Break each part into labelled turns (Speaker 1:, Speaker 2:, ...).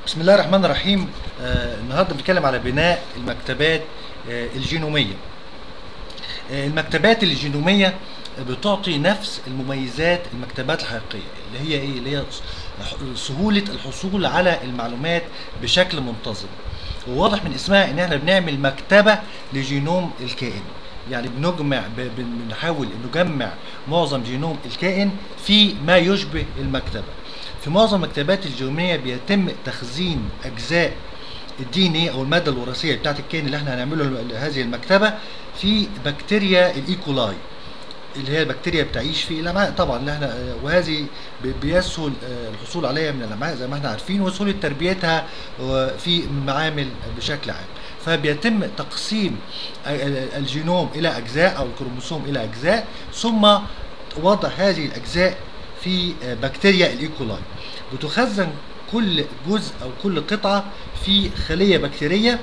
Speaker 1: بسم الله الرحمن الرحيم آه النهارده بنتكلم على بناء المكتبات آه الجينوميه آه المكتبات الجينوميه بتعطي نفس المميزات المكتبات الحقيقيه اللي هي ايه اللي هي سهوله الحصول على المعلومات بشكل منتظم وواضح من اسمها ان احنا بنعمل مكتبه لجينوم الكائن يعني بنجمع ب- بنحاول نجمع معظم جينوم الكائن في ما يشبه المكتبه في معظم المكتبات الجينوميه بيتم تخزين اجزاء الدي ان ايه او الماده الوراثيه بتاعت الكائن اللي احنا هنعمله ل- هذه المكتبه في بكتيريا الايكولاي اللي هي البكتيريا بتعيش في الامعاء طبعا اللي احنا آه، وهذه ب- بيسهل آه، الحصول عليها من الامعاء زي ما احنا عارفين وسهوله تربيتها آه، في المعامل بشكل عام فبيتم تقسيم ال- الجينوم الى اجزاء او الكروموسوم الى اجزاء ثم وضع هذه الاجزاء في آه، بكتيريا الايكولاي بتخزن كل جزء او كل قطعه في خليه بكتيريه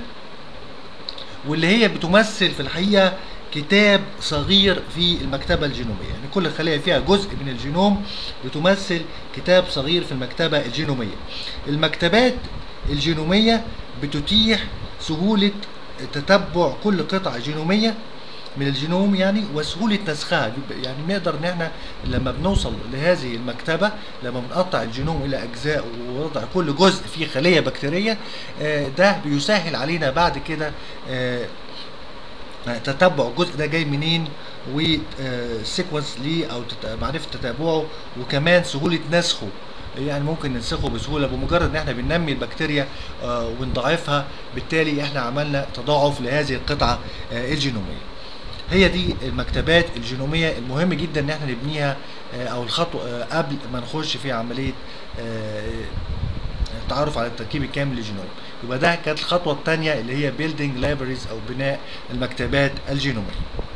Speaker 1: واللي هي بتمثل في الحقيقه كتاب صغير في المكتبه الجينوميه يعني كل خليه فيها جزء من الجينوم بتمثل كتاب صغير في المكتبه الجينوميه المكتبات الجينوميه بتتيح سهوله تتبع كل قطعه جينوميه من الجينوم يعني وسهوله نسخها يعني نقدر ان احنا لما بنوصل لهذه المكتبه لما بنقطع الجينوم الى اجزاء ووضع كل جزء في خليه بكتيريه آه، ده بيسهل علينا بعد كده آه، تتبع الجزء ده جاي منين والسيكونس ليه او تت- معرفه تتابعه وكمان سهوله نسخه يعني ممكن ننسخه بسهوله بمجرد ان احنا بننمي البكتيريا آه، ونضعفها بالتالي احنا عملنا تضاعف لهذه القطعه آه، الجينوميه هي دي المكتبات الجينوميه المهم جدا ان احنا نبنيها آه، او الخطوه آه، قبل ما نخش في عمليه آه، التعرف على التركيب الكامل للجينوم يبقى ده كانت الخطوه الثانيه اللي هي building libraries او بناء المكتبات الجينوميه